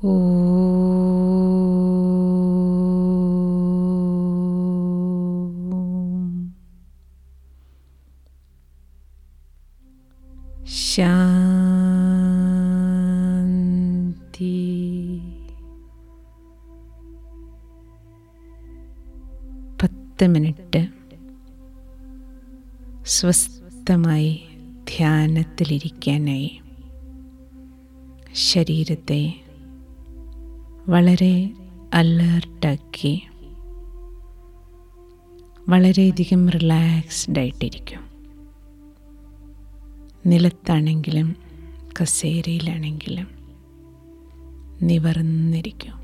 ഓം ശാന്തി പത്ത് മിനിറ്റ് സ്വസ്ഥമായി ധ്യാനത്തിലിരിക്കാനായി ശരീരത്തെ വളരെ അലേർട്ടാക്കി വളരെയധികം റിലാക്സ്ഡ് ആയിട്ടിരിക്കും നിലത്താണെങ്കിലും കസേരയിലാണെങ്കിലും നിവർന്നിരിക്കും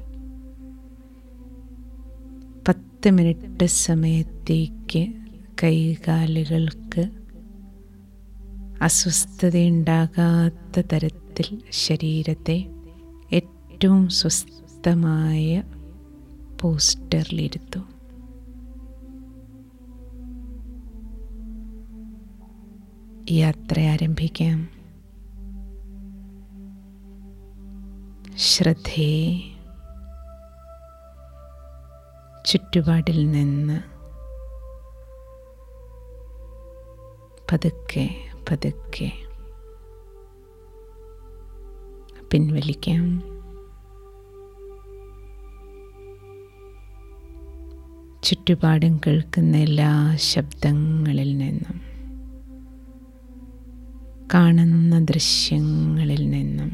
പത്ത് മിനിറ്റ് സമയത്തേക്ക് കൈകാലുകൾക്ക് അസ്വസ്ഥതയുണ്ടാകാത്ത തരത്തിൽ ശരീരത്തെ ഏറ്റവും സ്വസ്ഥമായ പോസ്റ്ററിലിരുത്തും യാത്ര ആരംഭിക്കാം ശ്രദ്ധയെ ചുറ്റുപാടിൽ നിന്ന് പതുക്കെ പതുക്കെ പിൻവലിക്കാം ചുറ്റുപാടും കേൾക്കുന്ന എല്ലാ ശബ്ദങ്ങളിൽ നിന്നും കാണുന്ന ദൃശ്യങ്ങളിൽ നിന്നും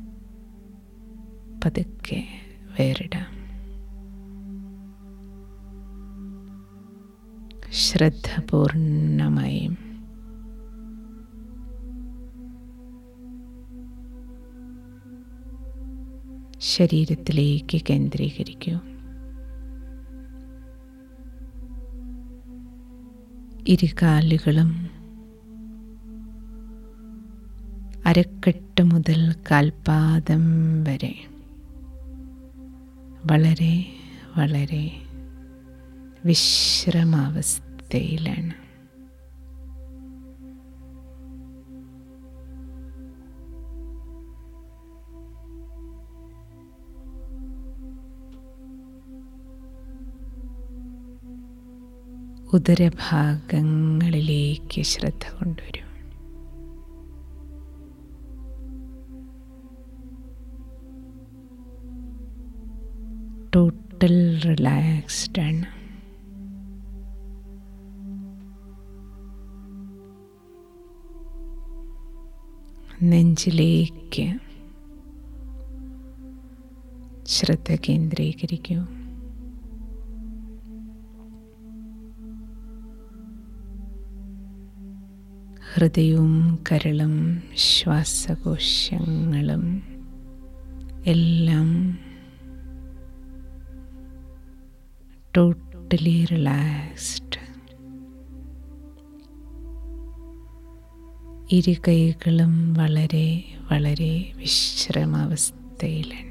പതുക്കെ വേറിടാം ശ്രദ്ധപൂർണമായും ശരീരത്തിലേക്ക് കേന്ദ്രീകരിക്കൂ ഇരുകാലുകളും അരക്കെട്ട് മുതൽ കാൽപാദം വരെ വളരെ വളരെ വിശ്രമാവസ്ഥയിലാണ് ഉദരഭാഗങ്ങളിലേക്ക് ശ്രദ്ധ കൊണ്ടുവരും ടോട്ടൽ റിലാക്സ്ഡ് ആണ് നെഞ്ചിലേക്ക് ശ്രദ്ധ കേന്ദ്രീകരിക്കൂ ഹൃദയവും കരളും ശ്വാസകോശങ്ങളും എല്ലാം ടോട്ടലി റിലാക്സ്ഡ് ഇരു കൈകളും വളരെ വളരെ വിശ്രമാവസ്ഥയിലാണ്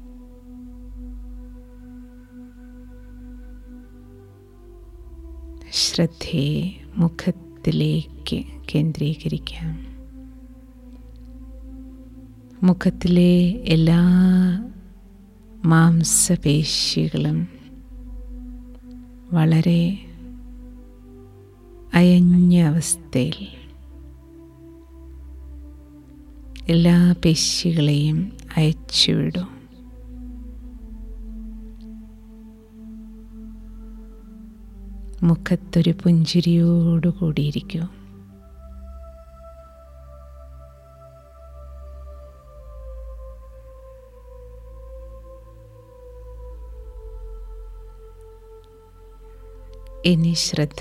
ശ്രദ്ധയെ മുഖത്തിലേക്ക് കേന്ദ്രീകരിക്കാം മുഖത്തിലെ എല്ലാ മാംസപേശികളും വളരെ അയഞ്ഞ അവസ്ഥയിൽ എല്ലാ പേശികളെയും അയച്ചുവിടും മുഖത്തൊരു പുഞ്ചിരിയോടു കൂടിയിരിക്കൂ ഇനി ശ്രദ്ധ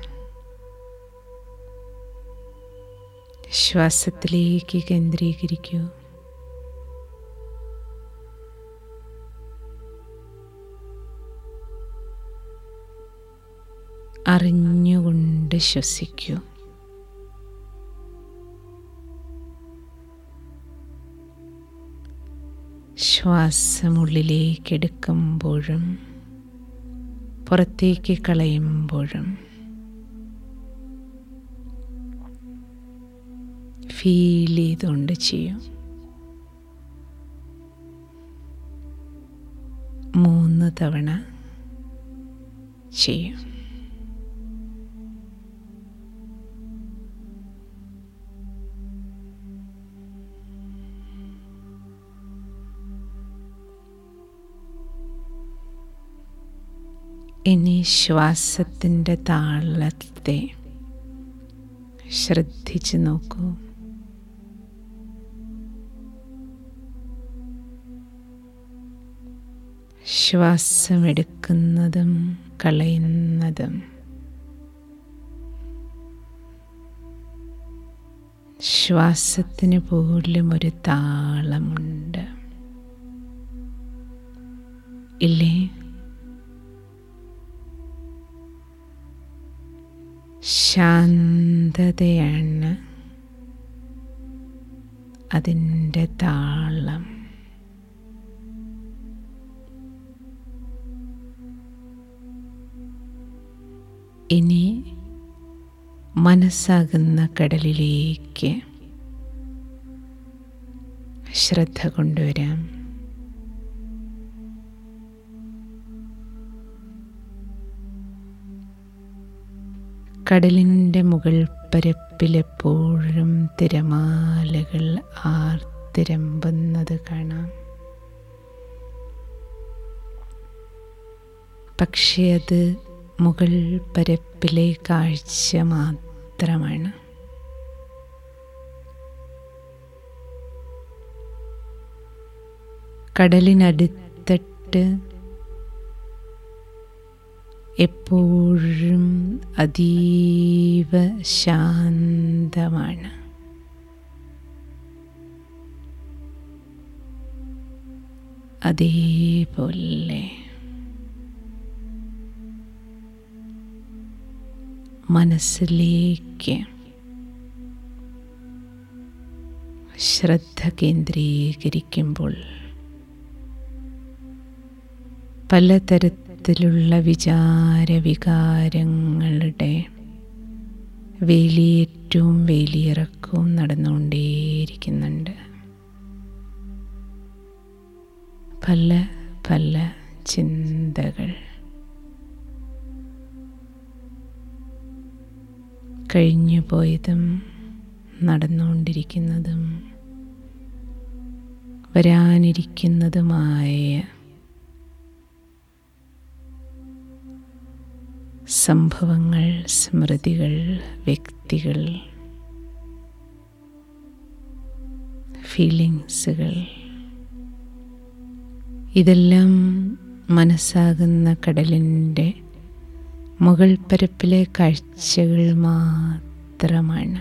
ശ്വാസത്തിലേക്ക് കേന്ദ്രീകരിക്കൂ അറിഞ്ഞുകൊണ്ട് ശ്വസിക്കൂ ശ്വാസമുള്ളിലേക്ക് എടുക്കുമ്പോഴും പുറത്തേക്ക് കളയുമ്പോഴും ഫീൽ ചെയ്തുകൊണ്ട് ചെയ്യും മൂന്ന് തവണ ചെയ്യും ഇനി ശ്വാസത്തിൻ്റെ താളത്തെ ശ്രദ്ധിച്ചു നോക്കൂ ശ്വാസമെടുക്കുന്നതും കളയുന്നതും ശ്വാസത്തിന് പോലും ഒരു താളമുണ്ട് ഇല്ലേ ശാന്തതയാണ് അതിൻ്റെ താളം ഇനി മനസ്സാകുന്ന കടലിലേക്ക് ശ്രദ്ധ കൊണ്ടുവരാം കടലിൻ്റെ മുകൾ പരപ്പിലെപ്പോഴും തിരമാലകൾ ആർത്തിരമ്പുന്നത് കാണാം പക്ഷേ അത് മുകൾ പരപ്പിലെ കാഴ്ച മാത്രമാണ് കടലിനടുത്തിട്ട് എപ്പോഴും അതീവ ശാന്തമാണ് അതേപോലെ മനസ്സിലേക്ക് ശ്രദ്ധ കേന്ദ്രീകരിക്കുമ്പോൾ പലതരത്തിലുള്ള വിചാര വികാരങ്ങളുടെ വേലിയേറ്റവും വേലിയിറക്കവും നടന്നുകൊണ്ടേയിരിക്കുന്നുണ്ട് പല പല ചിന്തകൾ കഴിഞ്ഞു പോയതും നടന്നുകൊണ്ടിരിക്കുന്നതും വരാനിരിക്കുന്നതുമായ സംഭവങ്ങൾ സ്മൃതികൾ വ്യക്തികൾ ഫീലിങ്സുകൾ ഇതെല്ലാം മനസ്സാകുന്ന കടലിൻ്റെ മുകൾ പരപ്പിലെ കാഴ്ചകൾ മാത്രമാണ്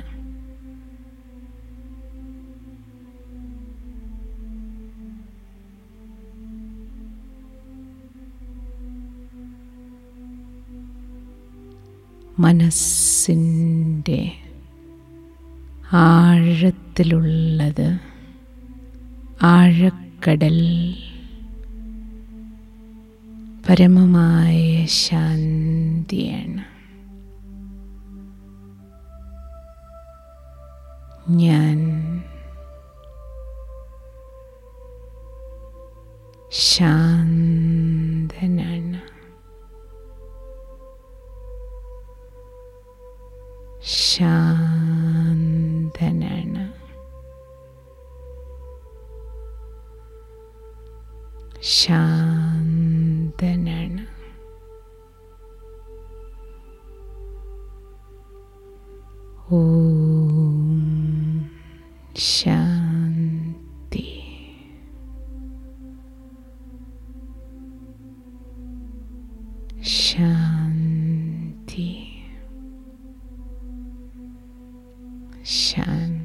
മനസ്സിൻ്റെ ആഴത്തിലുള്ളത് ആഴക്കടൽ പരമമായ ശാന്തിയാണ് ഞാൻ ശാന്തനാണ് ശാന്തനാണ് ശാന്തനാണ് ഓം ശാന്തി ശാന്തി ശാന്തി